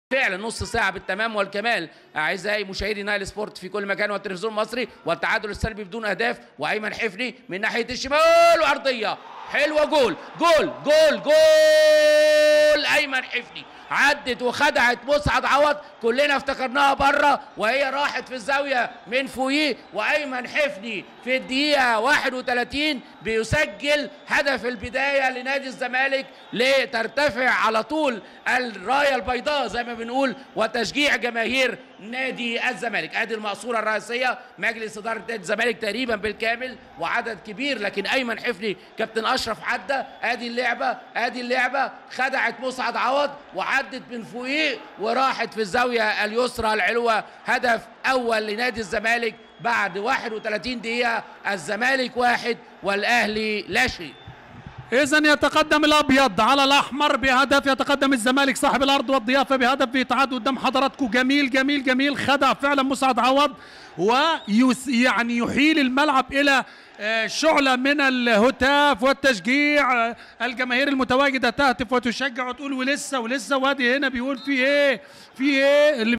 فعلا نص ساعة بالتمام والكمال أعزائي مشاهدي نايل سبورت في كل مكان والتلفزيون المصري والتعادل السلبي بدون أهداف وأيمن حفني من ناحية الشمال وعرضية حلوة جول جول جول جول أيمن حفني عدت وخدعت مسعد عوض كلنا افتكرناها بره وهي راحت في الزاوية من فويه وأيمن حفني في الدقيقة 31 بيسجل هدف البداية لنادي الزمالك لترتفع على طول الراية البيضاء زي ما بنقول وتشجيع جماهير نادي الزمالك ادي المقصورة الرئيسية مجلس إدارة نادي الزمالك تقريبا بالكامل وعدد كبير لكن أيمن حفني كابتن أشرف عدى ادي اللعبة ادي اللعبة خدعت مسعد عوض وعدت من فوقيه وراحت في الزاوية اليسرى العلوة هدف أول لنادي الزمالك بعد 31 دقيقة الزمالك واحد والأهلي لا شيء اذا يتقدم الابيض على الاحمر بهدف يتقدم الزمالك صاحب الارض والضيافه بهدف بيتعاد قدام حضراتكم جميل جميل جميل خدع فعلا مسعد عوض ويس يعني يحيل الملعب الى آه، شعلة من الهتاف والتشجيع آه، الجماهير المتواجدة تهتف وتشجع وتقول ولسه ولسه وادي هنا بيقول في ايه في ايه اللي